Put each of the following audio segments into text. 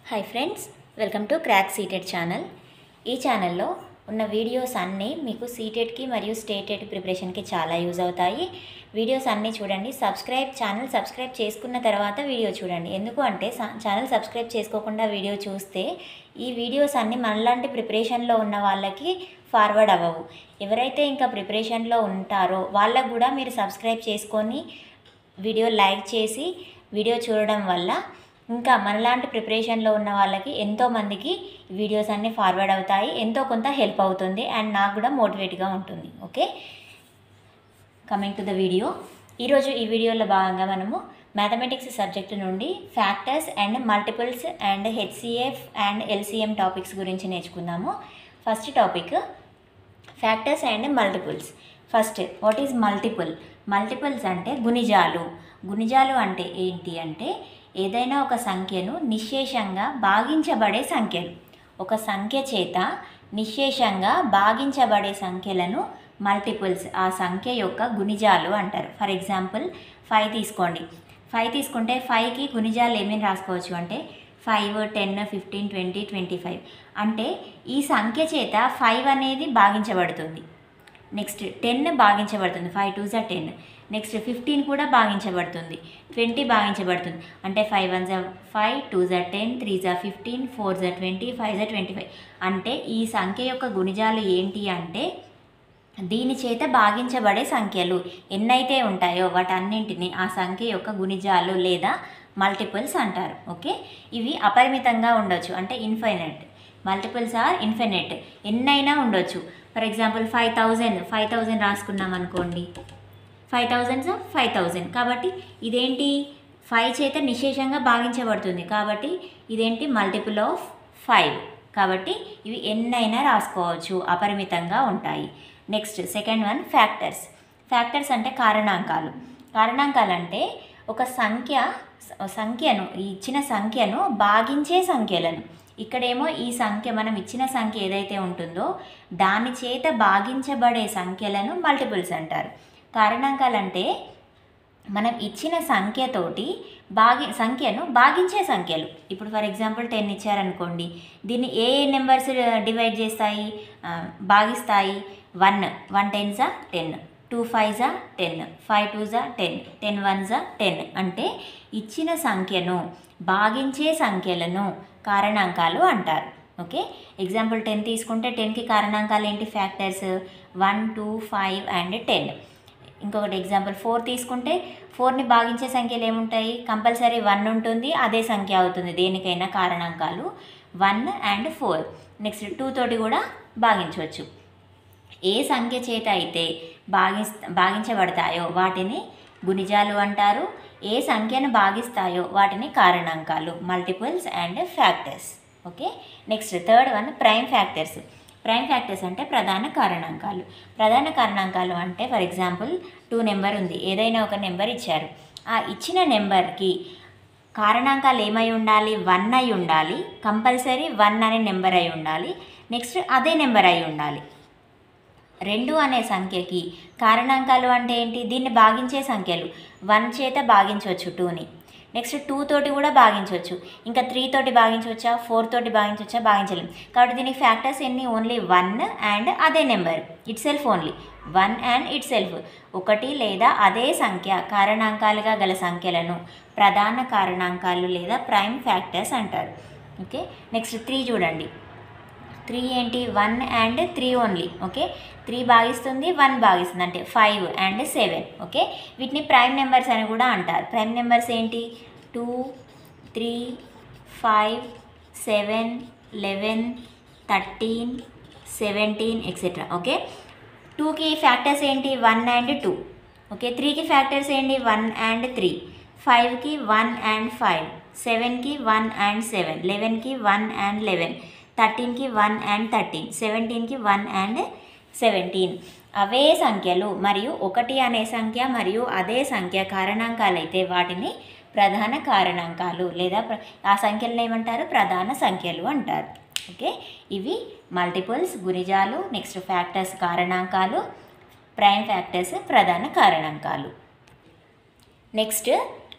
hi friends welcome to crack CTET channel ఈ ఛానల్లో ఉన్న వీడియోస్ అన్నీ మీకు సీటెడ్కి మరియు స్టేటెడ్ ప్రిపరేషన్కి చాలా యూజ్ అవుతాయి వీడియోస్ అన్నీ చూడండి సబ్స్క్రైబ్ ఛానల్ సబ్స్క్రైబ్ చేసుకున్న తర్వాత వీడియో చూడండి ఎందుకు అంటే స- ఛానల్ సబ్స్క్రైబ్ చేసుకోకుండా వీడియో చూస్తే ఈ వీడియోస్ అన్నీ మనలాంటి ప్రిపరేషన్లో ఉన్న వాళ్ళకి ఫార్వర్డ్ అవ్వవు ఎవరైతే ఇంకా ప్రిపరేషన్లో ఉంటారో వాళ్ళకు కూడా మీరు సబ్స్క్రైబ్ చేసుకొని వీడియో లైక్ చేసి వీడియో చూడడం వల్ల ఇంకా మనలాంటి ప్రిపరేషన్లో ఉన్న వాళ్ళకి ఎంతో మందికి వీడియోస్ అన్నీ ఫార్వర్డ్ అవుతాయి ఎంతో కొంత హెల్ప్ అవుతుంది అండ్ నాకు కూడా మోటివేట్గా ఉంటుంది okay coming to the video ఈరోజు ఈ వీడియోలో భాగంగా మనము మ్యాథమెటిక్స్ సబ్జెక్టు నుండి factors and multiples and HCF and LCM topics గురించి నేర్చుకుందాము first topic factors and multiples first what is multiple multiples అంటే గుణిజాలు గుణిజాలు అంటే ఏంటి అంటే ఏదైనా ఒక సంఖ్యను నిశ్శేషంగా భాగించబడే సంఖ్యలు ఒక సంఖ్య చేత నిశ్శేషంగా భాగించబడే సంఖ్యలను మల్టిపుల్స్ ఆ సంఖ్య యొక్క గుణిజాలు అంటారు ఫర్ ఎగ్జాంపుల్ ఫైవ్ తీసుకోండి ఫైవ్ తీసుకుంటే ఫైవ్కి గుణిజాలు ఏమేమి రాసుకోవచ్చు అంటే five ten fifteen twenty twenty five అంటే ఈ సంఖ్య చేత ఫైవ్ అనేది భాగించబడుతుంది నెక్స్ట్ టెన్ భాగించబడుతుంది ఫైవ్ టూ జా టెన్ నెక్స్ట్ ఫిఫ్టీన్ కూడా భాగించబడుతుంది ట్వంటీ భాగించబడుతుంది అంటే ఫైవ్ వన్ జా ఫైవ్ టూ జా టెన్ త్రీ జా ఫిఫ్టీన్ ఫోర్ జా ట్వంటీ ఫైవ్ జా ట్వంటీ ఫైవ్ అంటే ఈ సంఖ్య యొక్క గుణిజాలు ఏంటి అంటే దీని చేత భాగించబడే సంఖ్యలు ఎన్నైతే ఉంటాయో వాటన్నింటిని ఆ సంఖ్య యొక్క గుణిజాలు లేదా మల్టిపుల్స్ అంటారు ఓకే ఇవి అపరిమితంగా ఉండొచ్చు అంటే ఇన్ఫైనైట్ మల్టిపుల్స్ ఆర్ ఇన్ఫినిట్ ఎన్నైనా ఉండొచ్చు for example five thousand five thousand రాసుకున్నాం అనుకోండి ఫైవ్ థౌజండ్స్ ఫైవ్ థౌజండ్ కాబట్టి ఇదేంటి ఫైవ్ చేత నిశేషంగా భాగించబడుతుంది కాబట్టి ఇదేంటి మల్టిపుల్ ఆఫ్ ఫైవ్ కాబట్టి ఇవి ఎన్నైనా రాసుకోవచ్చు అపరిమితంగా ఉంటాయి next second one factors factors అంటే కారణాంకాలు కారణాంకాలు అంటే ఒక సంఖ్య సంఖ్యను ఈ ఇచ్చిన సంఖ్యను భాగించే సంఖ్యలను ఇక్కడేమో ఈ సంఖ్య మనం ఇచ్చిన సంఖ్య ఏదైతే ఉంటుందో దాని చేత భాగించబడే సంఖ్యలను మల్టిపుల్స్ అంటారు కారణాంకాలు అంటే మనం ఇచ్చిన సంఖ్యతోటి భాగి సంఖ్యను భాగించే సంఖ్యలు ఇప్పుడు ఫర్ ఎగ్జాంపుల్ టెన్ ఇచ్చారనుకోండి దీన్ని ఏ ఏ నెంబర్స్ డివైడ్ చేస్తాయి ఆ, భాగిస్తాయి వన్ వన్ టెన్ జా టెన్ టూ ఫైవ్ జా టెన్ ఫైవ్ టూ జా టెన్ టెన్ వన్ జా టెన్ అంటే ఇచ్చిన సంఖ్యను భాగించే సంఖ్యలను కారణాంకాలు అంటారు ఓకే ఎగ్జాంపుల్ టెన్ తీసుకుంటే టెన్కి కారణాంకాలు ఏంటి factors one two five and ten ఇంకొకటి ఎగ్జాంపుల్ ఫోర్ తీసుకుంటే ఫోర్ని భాగించే సంఖ్యలు ఏముంటాయి కంపల్సరీ వన్ ఉంటుంది అదే సంఖ్య అవుతుంది దేనికైనా కారణాంకాలు one and four next two తోటి కూడా భాగించవచ్చు ఏ సంఖ్య చేత అయితే భాగి భాగించబడతాయో వాటిని గుణిజాలు అంటారు ఏ సంఖ్యను భాగిస్తాయో వాటిని కారణాంకాలు multiples and factors okay next third one prime factors prime factors అంటే ప్రధాన కారణాంకాలు ప్రధాన కారణాంకాలు అంటే ఫర్ ఎగ్జాంపుల్ టూ నెంబర్ ఉంది ఏదైనా ఒక నెంబర్ ఇచ్చారు ఆ ఇచ్చిన నెంబర్కి కారణాంకాలు ఏమై ఉండాలి వన్ అయి ఉండాలి కంపల్సరీ వన్ అనే నెంబర్ అయి ఉండాలి నెక్స్ట్ అదే నెంబర్ అయి ఉండాలి రెండు అనే సంఖ్యకి కారణాంకాలు అంటే ఏంటి దీన్ని భాగించే సంఖ్యలు వన్ చేత భాగించవచ్చు టూని నెక్స్ట్ టూ తోటి కూడా భాగించవచ్చు ఇంకా త్రీ తోటి భాగించవచ్చా ఫోర్ తోటి భాగించవచ్చా భాగించలేం కాబట్టి దీనికి ఫ్యాక్టర్స్ ఎన్ని ఓన్లీ వన్ అండ్ అదే number itself only one and itself ఒకటి లేదా అదే సంఖ్య కారణాంకాలుగా గల సంఖ్యలను ప్రధాన కారణాంకాలు లేదా ప్రైమ్ ఫ్యాక్టర్స్ అంటారు ఓకే నెక్స్ట్ త్రీ చూడండి త్రీ ఏంటి one and three only okay three భాగిస్తుంది వన్ భాగిస్తుంది అంటే ఫైవ్ అండ్ సెవెన్ ఓకే వీటిని ప్రైమ్ నెంబర్స్ అని కూడా అంటారు ప్రైమ్ నెంబర్స్ ఏంటి two three five seven eleven thirteen seventeen etcetera okay టూకి ఫ్యాక్టర్స్ ఏంటి వన్ అండ్ టూ ఓకే త్రీకి ఫ్యాక్టర్స్ ఏంటి వన్ అండ్ త్రీ ఫైవ్కి వన్ అండ్ ఫైవ్ సెవెన్కి వన్ అండ్ సెవెన్ లెవెన్కి one and eleven థర్టీన్కి one and thirteen సెవెంటీన్కి one and seventeen అవే సంఖ్యలు మరియు ఒకటి అనే సంఖ్య మరియు అదే సంఖ్య కారణాంకాలైతే వాటిని ప్రధాన కారణాంకాలు లేదా ప్ర- ఆ సంఖ్యలను ఏమంటారు ప్రధాన సంఖ్యలు అంటారు ఓకే ఇవి మల్టిపుల్స్ గుణిజాలు నెక్స్ట్ ఫ్యాక్టర్స్ కారణాంకాలు ప్రైమ్ ఫ్యాక్టర్స్ ప్రధాన కారణాంకాలు నెక్స్ట్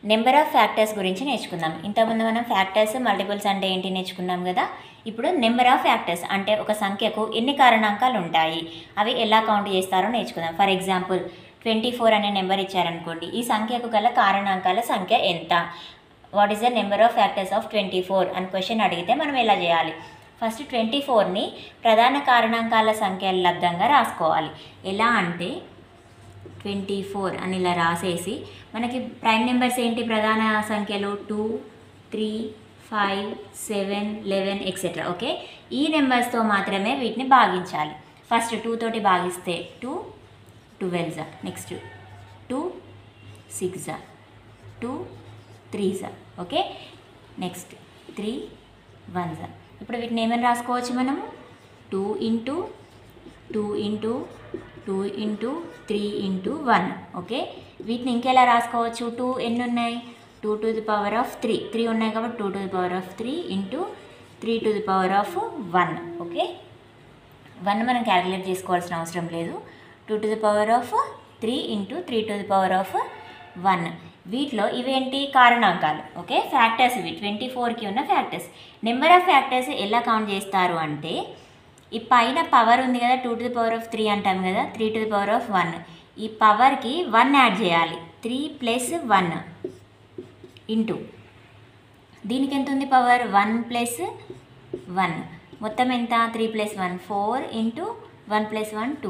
నెంబర్ ఆఫ్ ఫ్యాక్టర్స్ గురించి నేర్చుకుందాం ఇంతకుముందు మనం ఫ్యాక్టర్స్ మల్టిపుల్స్ అంటే ఏంటి నేర్చుకున్నాం కదా ఇప్పుడు నెంబర్ ఆఫ్ ఫ్యాక్టర్స్ అంటే ఒక సంఖ్యకు ఎన్ని కారణాంకాలు ఉంటాయి అవి ఎలా కౌంట్ చేస్తారో నేర్చుకుందాం ఫర్ ఎగ్జాంపుల్ ట్వంటీ ఫోర్ అనే నెంబర్ ఇచ్చారనుకోండి ఈ సంఖ్యకు గల కారణాంకాల సంఖ్య ఎంత what is the number of factors of twenty four అని క్వశ్చన్ అడిగితే మనం ఎలా చేయాలి ఫస్ట్ ట్వంటీ ఫోర్ని ప్రధాన కారణాంకాల సంఖ్యల లబ్దంగా రాసుకోవాలి ఎలా అంటే ట్వంటీ ఫోర్ అని ఇలా రాసేసి మనకి ప్రైమ్ నెంబర్స్ ఏంటి ప్రధాన సంఖ్యలు two three five seven eleven etcetera okay ఈ నెంబర్స్తో మాత్రమే వీటిని భాగించాలి ఫస్ట్ టూ తోటి భాగిస్తే టూ ట్వెల్వ్ జా నెక్స్ట్ టూ సిక్స్ జా టూ త్రీ జా ఓకే నెక్స్ట్ త్రీ వన్ జా ఇప్పుడు వీటిని ఏమైనా రాసుకోవచ్చు మనము two into two into two into three into one okay వీటిని ఇంకెలా రాసుకోవచ్చు టూ ఎన్ని ఉన్నాయి two to the power of three three ఉన్నాయి కాబట్టి two to the power of three into three to the power of one okay one మనం calculate చేసుకోవాల్సిన అవసరం లేదు two to the power of three into three to the power of one వీటిలో ఇవేంటి కారణాంకాలు okay factors ఇవి twenty ఫోర్కి ఉన్న ఫ్యాక్టర్స్ నెంబర్ ఆఫ్ ఫ్యాక్టర్స్ ఎలా కౌంట్ చేస్తారు అంటే ఈ పైన పవర్ ఉంది కదా two to the power of three అంటాం కదా three to the power of one ఈ పవర్కి వన్ యాడ్ చేయాలి త్రీ ప్లస్ వన్ ఇంటూ దీనికి ఎంత ఉంది పవర్ వన్ ప్లస్ వన్ మొత్తం ఎంత three plus one four into one plus one two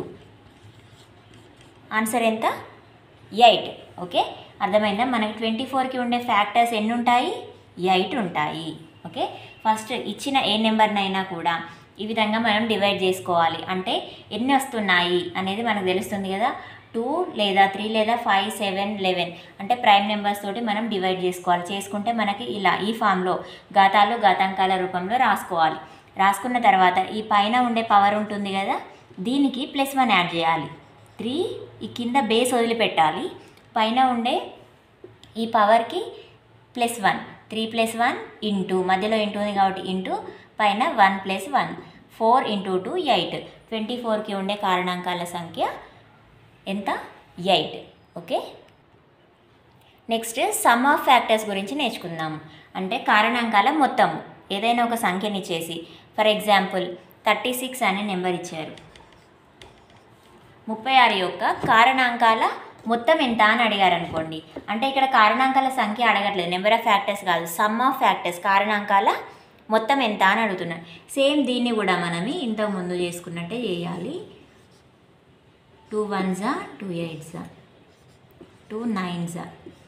answer ఎంత ఎయిట్ ఓకే అర్థమైందా మనకి ట్వంటీ ఫోర్కి ఉండే ఫ్యాక్టర్స్ ఎన్ని ఉంటాయి ఎయిట్ ఉంటాయి ఓకే ఫస్ట్ ఇచ్చిన ఏ నెంబర్నైనా కూడా ఈ విధంగా మనం డివైడ్ చేసుకోవాలి అంటే ఎన్ని వస్తున్నాయి అనేది మనకు తెలుస్తుంది కదా టూ లేదా త్రీ లేదా ఫైవ్ సెవెన్ లెవెన్ అంటే ప్రైమ్ నెంబర్స్ తోటి మనం డివైడ్ చేసుకోవాలి చేసుకుంటే మనకి ఇలా ఈ ఫామ్లో ఘాతాలు ఘాతాంకాల రూపంలో రాసుకోవాలి రాసుకున్న తర్వాత ఈ పైన ఉండే పవర్ ఉంటుంది కదా దీనికి ప్లస్ వన్ యాడ్ చేయాలి త్రీ ఈ కింద బేస్ వదిలిపెట్టాలి పైన ఉండే ఈ పవర్కి plus one three plus one into మధ్యలో ఇంటూ ఉంది కాబట్టి ఇంటూ పైన one plus one four into two eight twenty ఫోర్కి ఉండే కారణాంకాల సంఖ్య ఎంత eight okay next sum of factors గురించి నేర్చుకుందాం అంటే కారణాంకాల మొత్తం ఏదైనా ఒక సంఖ్యని ఇచ్చేసి ఫర్ ఎగ్జాంపుల్ థర్టీ సిక్స్ అనే నెంబర్ ఇచ్చారు ముప్పై ఆరు యొక్క కారణాంకాల మొత్తం ఎంత అని అడిగారు అనుకోండి అంటే ఇక్కడ కారణాంకాల సంఖ్య అడగట్లేదు నెంబర్ ఆఫ్ ఫ్యాక్టర్స్ కాదు సమ్ ఆఫ్ ఫ్యాక్టర్స్ కారణాంకాల మొత్తం ఎంత అని అడుగుతున్నాను సేమ్ దీన్ని కూడా మనం ఇంతకు ముందు చేసుకున్నట్టే చేయాలి టూ వన్ జా టూ ఎయిట్ జా టూ నైన్ జా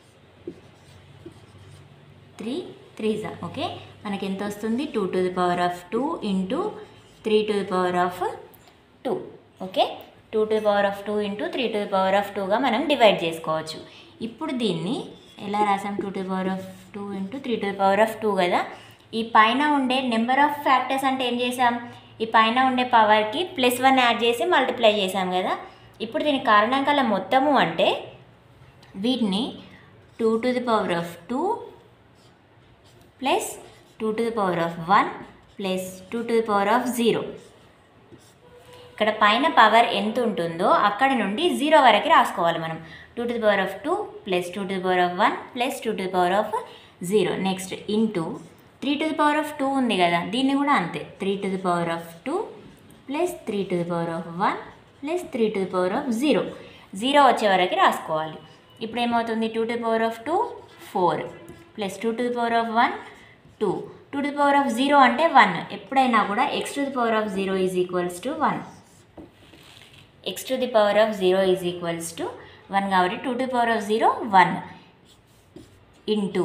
త్రీ త్రీ జా ఓకే మనకి ఎంత వస్తుంది two to the power of two into three to the power of two okay two to the power of two into three to the power of టూగా మనం divide చేసుకోవచ్చు ఇప్పుడు దీన్ని ఎలా రాసాం two to the power of two into three to the power of two కదా ఈ పైన ఉండే నెంబర్ ఆఫ్ ఫ్యాక్టర్స్ అంటే ఏం చేసాం ఈ పైన ఉండే పవర్కి ప్లస్ వన్ యాడ్ చేసి మల్టిప్లై చేసాం కదా ఇప్పుడు దీని కారణాంకాల మొత్తము అంటే వీటిని two to the power of two plus two to the power of one plus two to the power of zero ఇక్కడ పైన పవర్ ఎంత ఉంటుందో అక్కడ నుండి జీరో వరకు రాసుకోవాలి మనం two to the power of two plus two to the power of one plus two to the power of zero next into three to the power of two ఉంది కదా దీన్ని కూడా అంతే three to the power of two plus three to the power of one plus three to the power of zero zero వచ్చే వరకు రాసుకోవాలి ఇప్పుడు ఏమవుతుంది two to the power of two four plus two to the power of one two two to the power of zero అంటే one ఎప్పుడైనా కూడా x to the power of zero is equals to one x to the power of zero is equals to one కాబట్టి two to the power of zero one into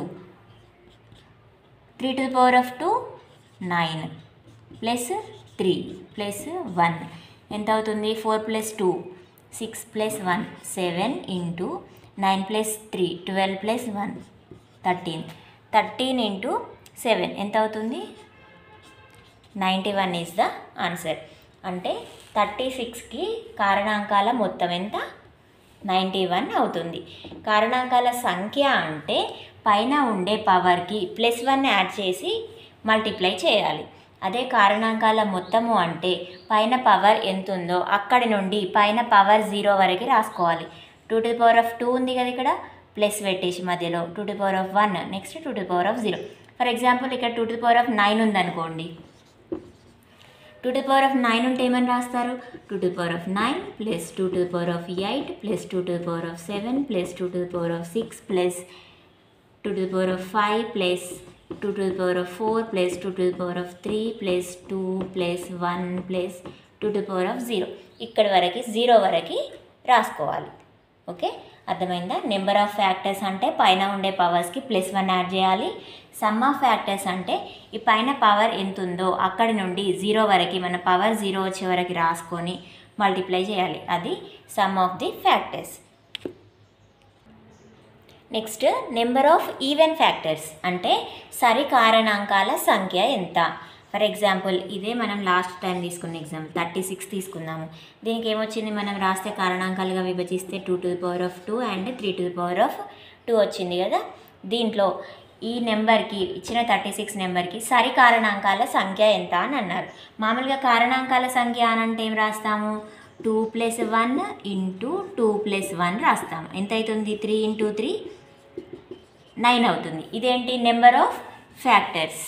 three to the power of two nine plus three plus one ఎంత అవుతుంది four plus two six plus one seven into nine plus three twelve plus one thirteen thirteen into seven ఎంత అవుతుంది ninety one is the answer అంటే thirty సిక్స్కి కారణాంకాల మొత్తం ఎంత ninety one అవుతుంది కారణాంకాల సంఖ్య అంటే పైన ఉండే పవర్కి ప్లస్ వన్ యాడ్ చేసి మల్టిప్లై చేయాలి అదే కారణాంకాల మొత్తము అంటే పైన పవర్ ఎంత ఉందో అక్కడి నుండి పైన పవర్ జీరో వరకు రాసుకోవాలి two to the power of two ఉంది కదా ఇక్కడ ప్లస్ పెట్టేసి మధ్యలో two to power of one next two to power of zero for example ఇక్కడ two to power of nine ఉందనుకోండి two to power of nine ఉంటే ఏమని రాస్తారు two to power of nine plus two to power of eight plus two to power of seven plus two to power of six plus two to power of five plus two to power of four plus two to power of three plus two plus one plus two to power of zero ఇక్కడి వరకు zero వరకు రాసుకోవాలి okay అర్థమైందా number of factors అంటే పైన ఉండే పవర్స్కి plus one add చేయాలి సమ్ ఆఫ్ ఫ్యాక్టర్స్ అంటే ఈ పైన పవర్ ఎంత ఉందో అక్కడి నుండి జీరో వరకు మన పవర్ జీరో వచ్చే వరకు రాసుకొని మల్టిప్లై చేయాలి అది sum of the factors next number of even factors అంటే సరి కారణాంకాల సంఖ్య ఎంత ఫర్ ఎగ్జాంపుల్ ఇదే మనం లాస్ట్ టైం తీసుకున్న ఎగ్జామ్ థర్టీ సిక్స్ తీసుకున్నాము దీనికి ఏమొచ్చింది మనం రాస్తే కారణాంకాలుగా విభజిస్తే two to the power of two and three to the power of two వచ్చింది కదా దీంట్లో ఈ నెంబర్కి ఇచ్చిన థర్టీ సిక్స్ నెంబర్కి సరి కారణాంకాల సంఖ్య ఎంత అని అన్నారు మామూలుగా కారణాంకాల సంఖ్య అని అంటే ఏం రాస్తాము two plus one into two plus one రాస్తాము ఎంత అవుతుంది త్రీ ఇంటూ త్రీ నైన్ అవుతుంది ఇదేంటి నెంబర్ ఆఫ్ ఫ్యాక్టర్స్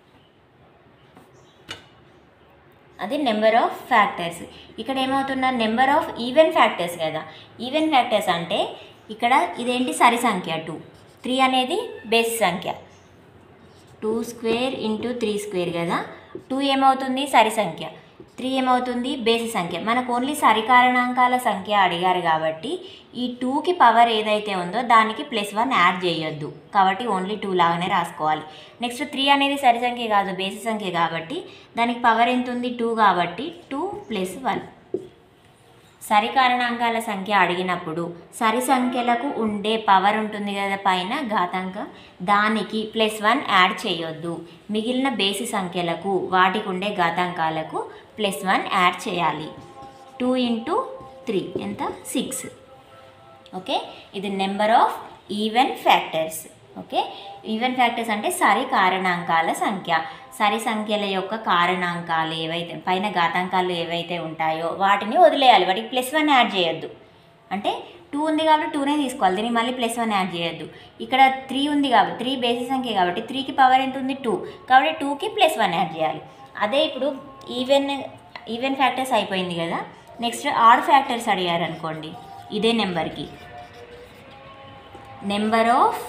అది నెంబర్ ఆఫ్ ఫ్యాక్టర్స్ ఇక్కడ ఏమవుతున్న నెంబర్ ఆఫ్ ఈవెన్ ఫ్యాక్టర్స్ కదా ఈవెన్ ఫ్యాక్టర్స్ అంటే ఇక్కడ ఇదేంటి సరి సంఖ్య టూ త్రీ అనేది బేస్ సంఖ్య two square into three square కదా టూ ఏమవుతుంది సరి సంఖ్య త్రీ ఏమవుతుంది బేసి సంఖ్య మనకు ఓన్లీ సరికారణాంకాల సంఖ్య అడిగారు కాబట్టి ఈ టూకి పవర్ ఏదైతే ఉందో దానికి ప్లస్ వన్ యాడ్ చేయొద్దు కాబట్టి ఓన్లీ టూ లాగానే రాసుకోవాలి నెక్స్ట్ త్రీ అనేది సరి సంఖ్య కాదు బేసి సంఖ్య కాబట్టి దానికి పవర్ ఎంత ఉంది టూ కాబట్టి టూ ప్లస్ వన్ సరి కారణాంకాల సంఖ్య అడిగినప్పుడు సరి సంఖ్యలకు ఉండే పవర్ ఉంటుంది కదా పైన ఘాతాంకం దానికి ప్లస్ వన్ యాడ్ చేయొద్దు మిగిలిన బేసి సంఖ్యలకు వాటికి ఉండే ఘాతాంకాలకు ప్లస్ వన్ యాడ్ చేయాలి టూ ఇంటూ త్రీ ఎంత సిక్స్ ఓకే ఇది number of even factors okay even factors అంటే సరి కారణాంకాల సంఖ్య సరి సంఖ్యల యొక్క కారణాంకాలు ఏవైతే పైన ఘాతాంకాలు ఏవైతే ఉంటాయో వాటిని వదిలేయాలి వాటికి ప్లస్ వన్ యాడ్ చేయొద్దు అంటే టూ ఉంది కాబట్టి టూనే తీసుకోవాలి దీనికి మళ్ళీ ప్లస్ వన్ యాడ్ చేయొద్దు ఇక్కడ త్రీ ఉంది కాబట్టి త్రీ బేసి సంఖ్య కాబట్టి త్రీకి పవర్ ఎంత ఉంది టూ కాబట్టి టూకి ప్లస్ వన్ యాడ్ చేయాలి అదే ఇప్పుడు ఈవెన్ ఈవెన్ ఫ్యాక్టర్స్ అయిపోయింది కదా నెక్స్ట్ ఆడ్ ఫ్యాక్టర్స్ అడిగారు అనుకోండి ఇదే నెంబర్కి number of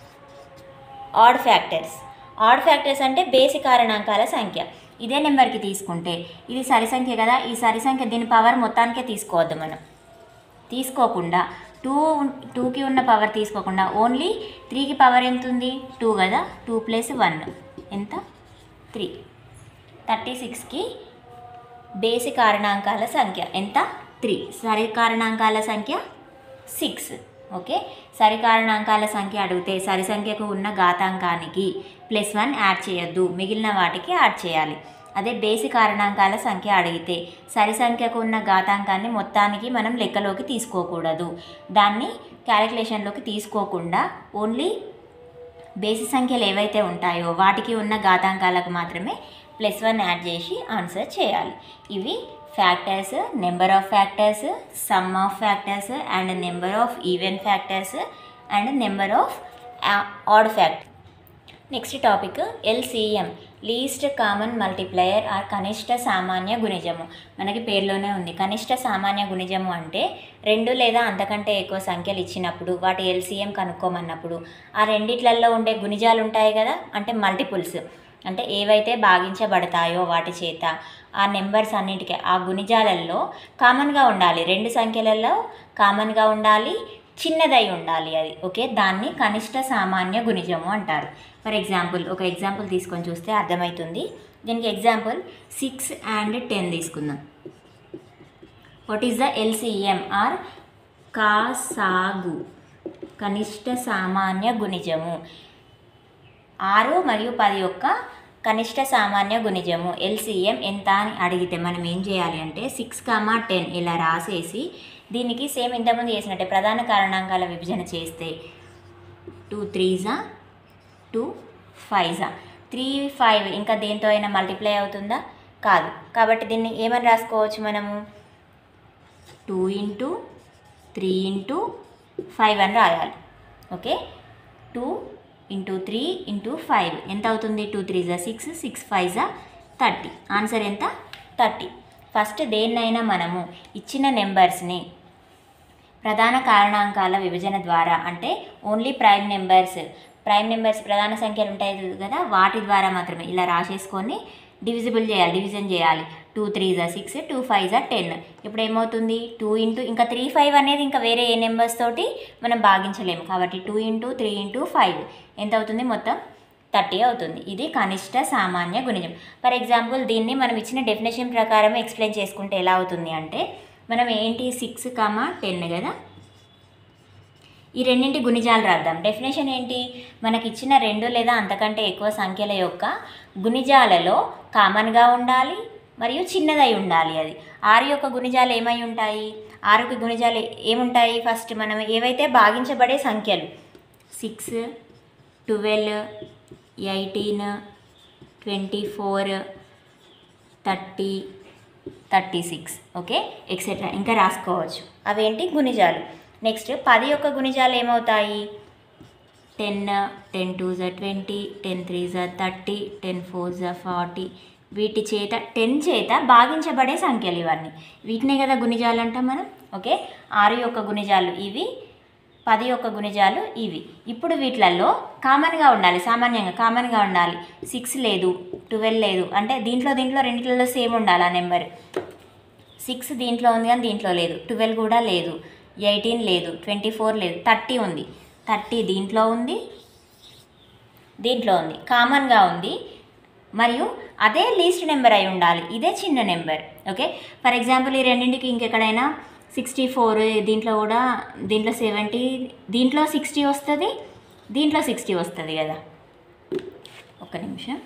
odd factors odd factors అంటే బేసి కారణాంకాల సంఖ్య ఇదే నెంబర్కి తీసుకుంటే ఇది సరి సంఖ్య కదా ఈ సరి సంఖ్య దీని పవర్ మొత్తానికే తీసుకోవద్దు మనం తీసుకోకుండా టూ టూకి ఉన్న పవర్ తీసుకోకుండా ఓన్లీ త్రీకి పవర్ ఎంత ఉంది టూ కదా టూ ప్లస్ వన్ ఎంత త్రీ థర్టీ సిక్స్కి బేసి కారణాంకాల సంఖ్య ఎంత త్రీ సరి కారణాంకాల సంఖ్య సిక్స్ ఓకే సరి కారణాంకాల సంఖ్య అడిగితే సరి సంఖ్యకు ఉన్న ఘాతాంకానికి ప్లస్ వన్ యాడ్ చేయొద్దు మిగిలిన వాటికి యాడ్ చేయాలి అదే బేసి కారణాంకాల సంఖ్య అడిగితే సరి సంఖ్యకు ఉన్న ఘాతాంకాన్ని మొత్తానికి మనం లెక్కలోకి తీసుకోకూడదు దాన్ని క్యాలిక్యులేషన్లోకి తీసుకోకుండా ఓన్లీ బేసి సంఖ్యలు ఏవైతే ఉంటాయో వాటికి ఉన్న ఘాతాంకాలకు మాత్రమే ప్లస్ వన్ యాడ్ చేసి ఆన్సర్ చేయాలి ఇవి factors number of factors sum of factors and number of even factors and number of odd factor next topic LCM least common multiplier or కనిష్ట సామాన్య గుణిజము మనకి పేరులోనే ఉంది కనిష్ట సామాన్య గుణిజము అంటే రెండు లేదా అంతకంటే ఎక్కువ సంఖ్యలు ఇచ్చినప్పుడు వాటి ఎల్సిఎం కనుక్కోమన్నప్పుడు ఆ రెండిట్లలో ఉండే గుణిజాలు ఉంటాయి కదా అంటే మల్టిపుల్స్ అంటే ఏవైతే భాగించబడతాయో వాటి చేత ఆ నెంబర్స్ అన్నిటికీ ఆ గుణిజాలలో కామన్గా ఉండాలి రెండు సంఖ్యలలో కామన్గా ఉండాలి చిన్నదై ఉండాలి అది ఓకే దాన్ని కనిష్ట సామాన్య గుణిజము అంటారు ఫర్ ఎగ్జాంపుల్ ఒక ఎగ్జాంపుల్ తీసుకొని చూస్తే అర్థమవుతుంది దీనికి ఎగ్జాంపుల్ సిక్స్ అండ్ టెన్ తీసుకుందాం what is the LCM or కాసాగు కనిష్ట సామాన్య గుణిజము ఆరు మరియు పది యొక్క కనిష్ట సామాన్య గుణిజము ఎల్సిఎం ఎంత అని అడిగితే మనం ఏం చేయాలి అంటే సిక్స్ కామా టెన్ ఇలా రాసేసి దీనికి సేమ్ ఇంతకుముందు చేసినట్టే ప్రధాన కారణాంకాల విభజన చేస్తే టూ త్రీజా టూ ఫైవ్జా త్రీ ఫైవ్ ఇంకా దేంతో అయినా మల్టిప్లై అవుతుందా కాదు కాబట్టి దీన్ని ఏమని రాసుకోవచ్చు మనము two into three into five అని రాయాలి okay two into three into five ఎంత అవుతుంది టూ త్రీ జా సిక్స్ సిక్స్ ఫైవ్ జా థర్టీ ఆన్సర్ ఎంత థర్టీ ఫస్ట్ దేన్నైనా మనము ఇచ్చిన నెంబర్స్ని ప్రధాన కారణాంకాల విభజన ద్వారా అంటే only prime numbers prime numbers ప్రధాన సంఖ్యలు ఉంటాయి కదా వాటి ద్వారా మాత్రమే ఇలా రాసేసుకొని డివిజిబుల్ చేయాలి డివిజన్ చేయాలి టూ త్రీ జా సిక్స్ టూ ఫైవ్ జా టెన్ ఇప్పుడు ఏమవుతుంది టూ ఇంటూ ఇంకా త్రీ ఫైవ్ అనేది ఇంకా వేరే ఏ నెంబర్స్ తోటి మనం భాగించలేము కాబట్టి two into three into five ఎంత అవుతుంది మొత్తం థర్టీ అవుతుంది ఇది కనిష్ట సామాన్య గుణిజం ఫర్ ఎగ్జాంపుల్ దీన్ని మనం ఇచ్చిన డెఫినేషన్ ప్రకారం ఎక్స్ప్లెయిన్ చేసుకుంటే ఎలా అవుతుంది అంటే మనం ఏంటి సిక్స్ కామా టెన్ కదా ఈ రెండింటి గుణిజాలు రాద్దాం డెఫినేషన్ ఏంటి మనకి ఇచ్చిన రెండు లేదా అంతకంటే ఎక్కువ సంఖ్యల యొక్క గుణిజాలలో కామన్గా ఉండాలి మరియు చిన్నదై ఉండాలి అది ఆరు యొక్క గుణిజాలు ఏమై ఉంటాయి ఆరుకి గుణిజాలు ఏముంటాయి ఫస్ట్ మనం ఏవైతే భాగించబడే సంఖ్యలు six twelve eighteen twenty four thirty thirty six okay etcetera ఇంకా రాసుకోవచ్చు అవేంటి గుణిజాలు నెక్స్ట్ పది యొక్క గుణిజాలు ఏమవుతాయి టెన్ టెన్ టూ జా ట్వంటీ టెన్ త్రీ జా థర్టీ టెన్ ఫోర్ జా ఫార్టీ వీటి చేత టెన్ చేత భాగించబడే సంఖ్యలు ఇవన్నీ వీటినే కదా గుణిజాలు అంటాం మనం ఓకే ఆరు యొక్క గుణిజాలు ఇవి పది యొక్క గుణిజాలు ఇవి ఇప్పుడు వీటిలలో కామన్గా ఉండాలి సామాన్యంగా కామన్గా ఉండాలి సిక్స్ లేదు ట్వెల్వ్ లేదు అంటే దీంట్లో దీంట్లో రెండిట్లలో సేమ్ ఉండాలి ఆ నెంబర్ సిక్స్ దీంట్లో ఉంది కానీ దీంట్లో లేదు ట్వెల్వ్ కూడా లేదు ఎయిటీన్ లేదు ట్వంటీ ఫోర్ లేదు థర్టీ ఉంది థర్టీ దీంట్లో ఉంది దీంట్లో ఉంది కామన్గా ఉంది మరియు అదే లీస్ట్ నెంబర్ అయి ఉండాలి ఇదే చిన్న నెంబర్ ఓకే ఫర్ ఎగ్జాంపుల్ ఈ రెండింటికి ఇంకెక్కడైనా సిక్స్టీ ఫోర్ దీంట్లో కూడా దీంట్లో సెవెంటీ దీంట్లో సిక్స్టీ వస్తుంది దీంట్లో సిక్స్టీ వస్తుంది కదా ఒక్క నిమిషం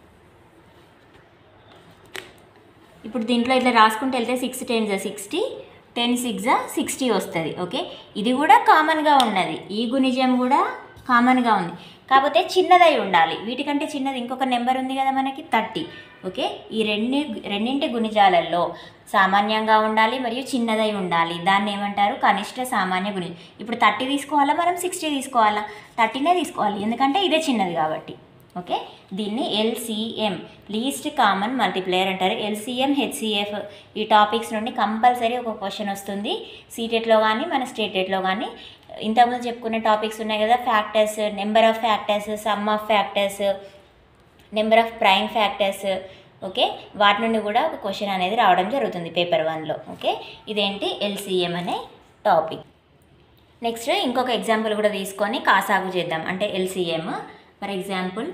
ఇప్పుడు దీంట్లో ఇట్లా రాసుకుంటూ వెళ్తే సిక్స్ టెన్ జా సిక్స్టీ టెన్ సిక్స్ జా సిక్స్టీ వస్తుంది ఓకే ఇది కూడా కామన్గా ఉన్నది ఈ గుణిజం కూడా కామన్గా ఉంది కాకపోతే చిన్నదై ఉండాలి వీటికంటే చిన్నది ఇంకొక నెంబర్ ఉంది కదా మనకి థర్టీ ఓకే ఈ రెండు రెండింటి గుణిజాలలో సామాన్యంగా ఉండాలి మరియు చిన్నదై ఉండాలి దాన్ని ఏమంటారు కనిష్ట సామాన్య గుణి ఇప్పుడు థర్టీ తీసుకోవాలా మనం సిక్స్టీ తీసుకోవాలా థర్టీనే తీసుకోవాలి ఎందుకంటే ఇదే చిన్నది కాబట్టి ఓకే దీన్ని ఎల్సిఎం లీస్ట్ కామన్ మల్టిప్లేయర్ అంటారు ఎల్సిఎం హెచ్సిఎఫ్ ఈ టాపిక్స్ నుండి కంపల్సరీ ఒక క్వశ్చన్ వస్తుంది సీటెట్లో కానీ మన స్టేటెట్లో కానీ ఇంతకుముందు చెప్పుకునే టాపిక్స్ ఉన్నాయి కదా factors number of factors sum of factors number of prime factors okay వాటి నుండి కూడా ఒక క్వశ్చన్ అనేది రావడం జరుగుతుంది పేపర్ వన్లో ఓకే ఇదేంటి ఎల్సిఎం అనే టాపిక్ నెక్స్ట్ ఇంకొక ఎగ్జాంపుల్ కూడా తీసుకొని కాసాగు చేద్దాం అంటే LCM for example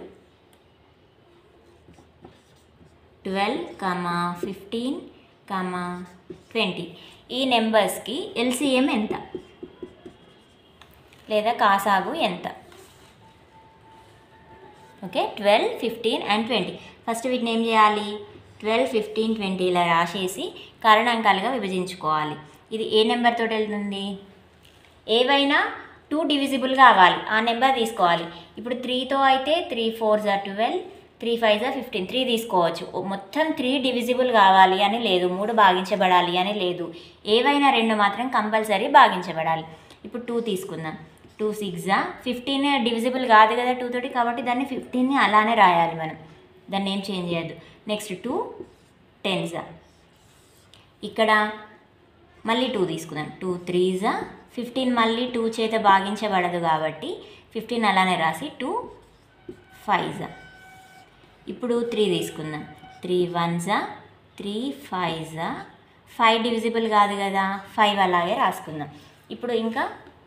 twelve comma fifteen comma twenty ఈ నెంబర్స్కి ఎల్సిఎం ఎంత లేదా కాసాగు ఎంత okay twelve fifteen and twenty first వీటిని ఏం చేయాలి ట్వెల్వ్ ఫిఫ్టీన్ ట్వంటీ ఇలా రాసేసి కారణాంకాలుగా విభజించుకోవాలి ఇది ఏ నెంబర్ తోటి వెళ్తుంది ఏవైనా టూ డివిజిబుల్ కావాలి ఆ నెంబర్ తీసుకోవాలి ఇప్పుడు త్రీతో అయితే త్రీ ఫోర్ జా ట్వెల్వ్ త్రీ ఫైవ్ జా ఫిఫ్టీన్ త్రీ తీసుకోవచ్చు ఓ మొత్తం త్రీ డివిజిబుల్ కావాలి అని లేదు మూడు భాగించబడాలి అని లేదు ఏవైనా రెండు మాత్రం కంపల్సరీ భాగించబడాలి ఇప్పుడు టూ తీసుకుందాం టూ సిక్స్ జా ఫిఫ్టీన్ డివిజిబుల్ కాదు కదా టూ తోటి కాబట్టి దాన్ని ఫిఫ్టీన్ని అలానే రాయాలి మనం దాన్ని ఏం చేంజ్ చేయొద్దు నెక్స్ట్ టూ టెన్ జా ఇక్కడ మళ్ళీ టూ తీసుకుందాం టూ త్రీ జా ఫిఫ్టీన్ మళ్ళీ టూ చేత భాగించబడదు కాబట్టి ఫిఫ్టీన్ అలానే రాసి టూ ఫైవ్ జా ఇప్పుడు త్రీ తీసుకుందాం త్రీ వన్ జా త్రీ ఫైవ్ జా ఫైవ్ డివిజిబుల్ కాదు కదా ఫైవ్ అలాగే రాసుకుందాం ఇప్పుడు ఇంకా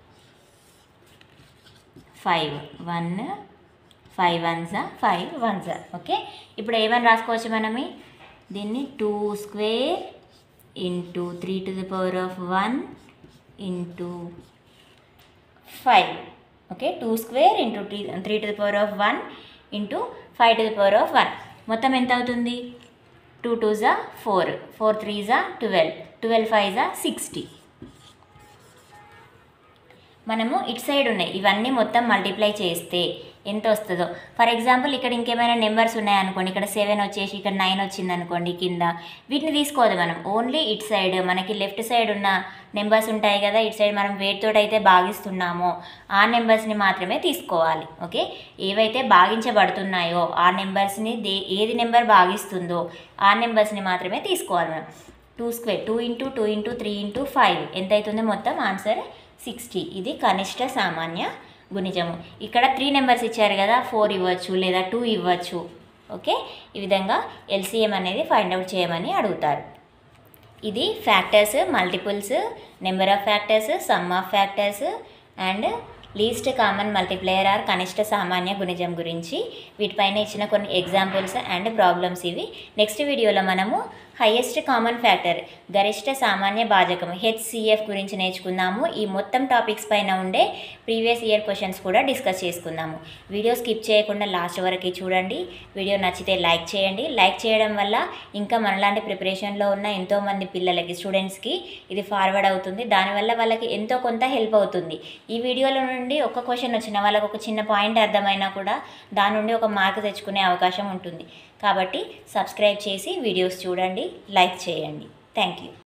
ఫైవ్ వన్ ఫైవ్ వన్ జా ఫైవ్ వన్ జా ఓకే ఇప్పుడు ఏమని రాసుకోవచ్చు మనమి దీన్ని two square into three to the power of one into five okay two square into three three to the power of one into five to the power of one మొత్తం ఎంత అవుతుంది two two జా four four three జా twelve twelve five జా sixty మనము ఇటు side ఉన్నాయి ఇవన్నీ మొత్తం మల్టిప్లై చేస్తే ఎంత వస్తుందో ఫర్ ఎగ్జాంపుల్ ఇక్కడ ఇంకేమైనా నెంబర్స్ ఉన్నాయనుకోండి ఇక్కడ సెవెన్ వచ్చేసి ఇక్కడ నైన్ వచ్చింది అనుకోండి కింద వీటిని తీసుకోవద్దు మనం ఓన్లీ ఇట్ సైడ్ మనకి లెఫ్ట్ సైడ్ ఉన్న నెంబర్స్ ఉంటాయి కదా ఇటు సైడ్ మనం వేటితో అయితే భాగిస్తున్నామో ఆ నెంబర్స్ని మాత్రమే తీసుకోవాలి ఓకే ఏవైతే భాగించబడుతున్నాయో ఆ నెంబర్స్ని దే ఏది నెంబర్ భాగిస్తుందో ఆ నెంబర్స్ని మాత్రమే తీసుకోవాలి మనం two square two into two into three into five ఎంత అవుతుంది మొత్తం ఆన్సర్ సిక్స్టీ ఇది కనిష్ట సామాన్య గుణిజము ఇక్కడ త్రీ నెంబర్స్ ఇచ్చారు కదా ఫోర్ ఇవ్వచ్చు లేదా టూ ఇవ్వచ్చు ఓకే ఈ విధంగా ఎల్సిఎం అనేది ఫైండ్ అవుట్ చేయమని అడుగుతారు ఇది factors multiples number of factors sum of factors and least common multiplier or కనిష్ట సామాన్య గుణిజం గురించి వీటిపైన ఇచ్చిన కొన్ని ఎగ్జాంపుల్స్ అండ్ ప్రాబ్లమ్స్ ఇవి నెక్స్ట్ వీడియోలో మనము హైయెస్ట్ కామన్ ఫ్యాక్టర్ గరిష్ట సామాన్య భాజకం హెచ్సిఎఫ్ గురించి నేర్చుకుందాము ఈ మొత్తం టాపిక్స్ పైన ఉండే ప్రీవియస్ ఇయర్ క్వశ్చన్స్ కూడా డిస్కస్ చేసుకుందాము వీడియో స్కిప్ చేయకుండా లాస్ట్ వరకు చూడండి వీడియో నచ్చితే లైక్ చేయండి లైక్ చేయడం వల్ల ఇంకా మనలాంటి ప్రిపరేషన్లో ఉన్న ఎంతోమంది పిల్లలకి స్టూడెంట్స్కి ఇది ఫార్వర్డ్ అవుతుంది దానివల్ల వాళ్ళకి ఎంతో కొంత హెల్ప్ అవుతుంది ఈ వీడియోలో నుండి ఒక క్వశ్చన్ వచ్చిన వాళ్ళకి ఒక చిన్న పాయింట్ అర్థమైనా కూడా దాని నుండి ఒక మార్క్ తెచ్చుకునే అవకాశం ఉంటుంది కాబట్టి సబ్స్క్రైబ్ చేసి వీడియోస్ చూడండి లైక్ చేయండి థ్యాంక్ యూ